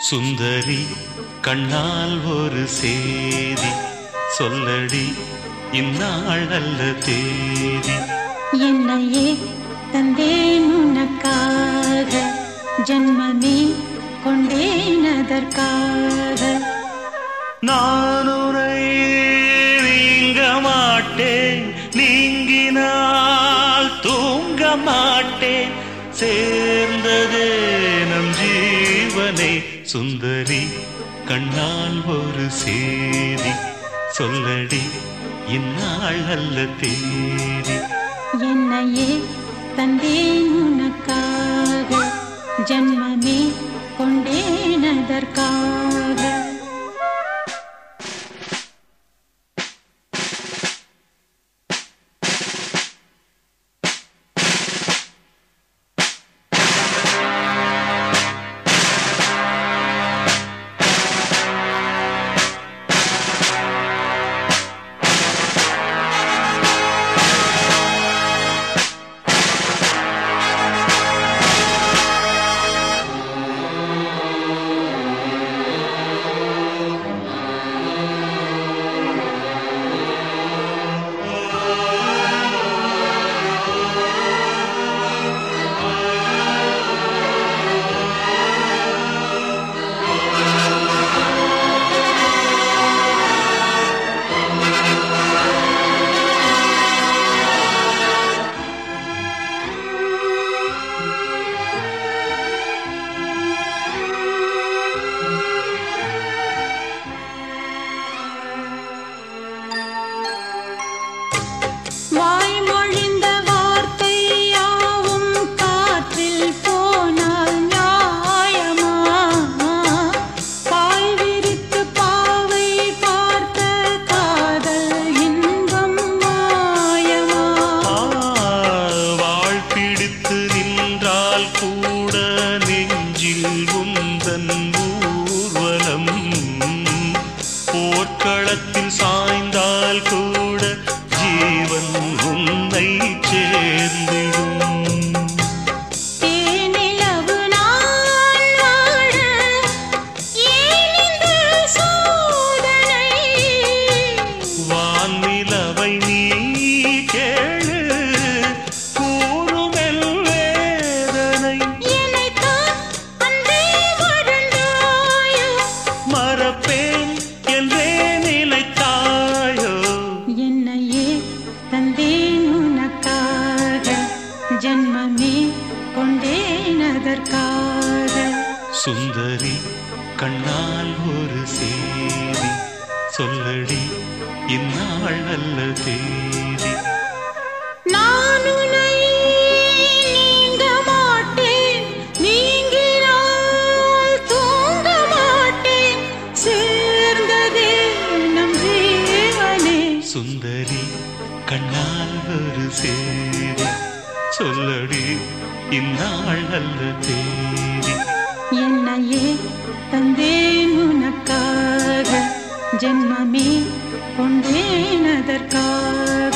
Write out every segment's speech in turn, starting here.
சுந்தரி கண்ணால் ஒரு சேதி சொல்லடி இந்நாள் அல்ல தேதி என்னையே தந்தேன் உனக்காக ஜன்மமே கொண்டேன் அதற்காக நான் உரை நீங்க மாட்டேன் நீங்கினால் தூங்க மாட்டேன் சேர்ந்ததே நம் ஜீவனை சுந்தரி கண்ணால் ஒரு சேதி சொல்லடி இந்நாள் அல்ல தேதி என்னையே தந்தேன் உனக்காக ஜன்மமே கொண்டேன் அதற்காக வாய்மொழிந்த வார்த்தை யாவும் காற்றில் போனால் நியாயமா பாய் விரித்து பாவை பார்த்த காதல் இன்பம் மாயமா வாழ் பிடித்து நின்றால் கூட நெஞ்சில் உந்தன் ஊர்வலம் போர்க்களத்தில் சாய்ந்தால் கூட ஜீவன் உன்னை சேர்ந்திடும் தேனிலவு நான் வாழ ஏன் இந்த சோதனை வான்நிலவை நீ கேளு கூறுமெல் வேதனை என்னைத்தான் அன்பே மறந்தாயோ மறப்பேன் என்றே நினைத்தாயோ என்னையே தந்தேன் உனக்காக ஜன்மமே கொண்டேன் அதற்காக சுந்தரி கண்ணால் ஒரு சேதி சொல்லடி இந்நாள் நல்ல தேதி நான் உன்னை நீங்க மாட்டேன் நீங்கினால் தூங்க மாட்டேன் சேர்ந்ததே நம் ஜீவனே சுந்தரி கண்ணால் ஒரு சேதி சொல்லடி இந்நாள் நல்ல தேதி என்னையே தந்தேன் உனக்காக ஜென்மமே கொண்டேன் அதற்காக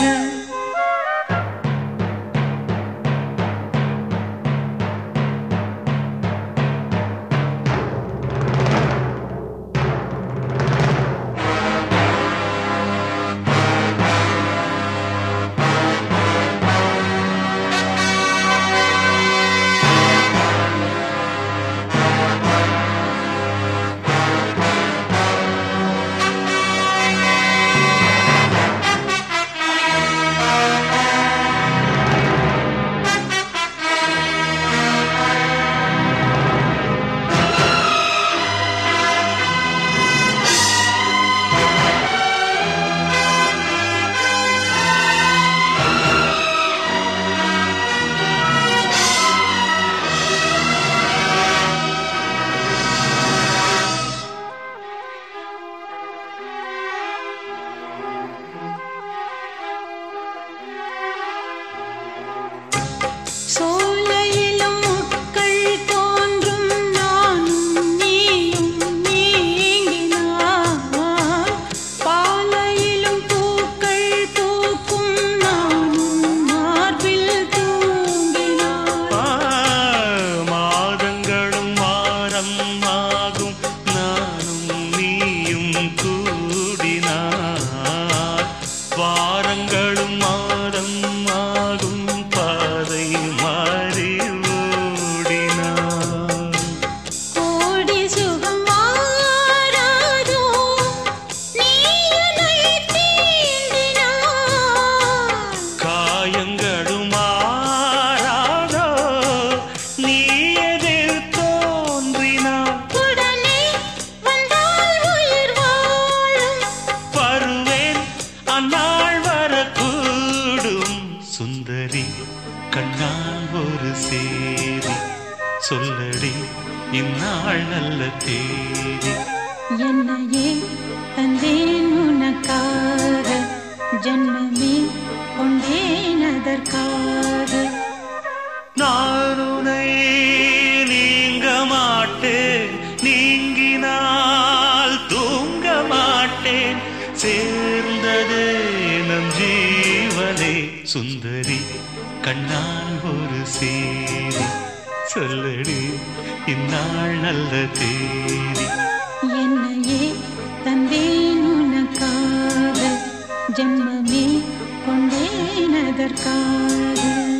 இந்நாள் நல்ல தேதி என்னையே தந்தேன் உனக்காக ஜன்மமே கொண்டேன் அதற்காக நான் உனை நீங்க மாட்டேன் நீங்கினால் தூங்க மாட்டேன் சேர்ந்ததே நம் ஜீவனே சுந்தரி கண்ணால் ஒரு சேரி சொல்லடி இந்நாள் நல்ல தேதி என்னையே தந்தேன் உனக்காக ஜன்மமே கொண்டேன் அதற்காக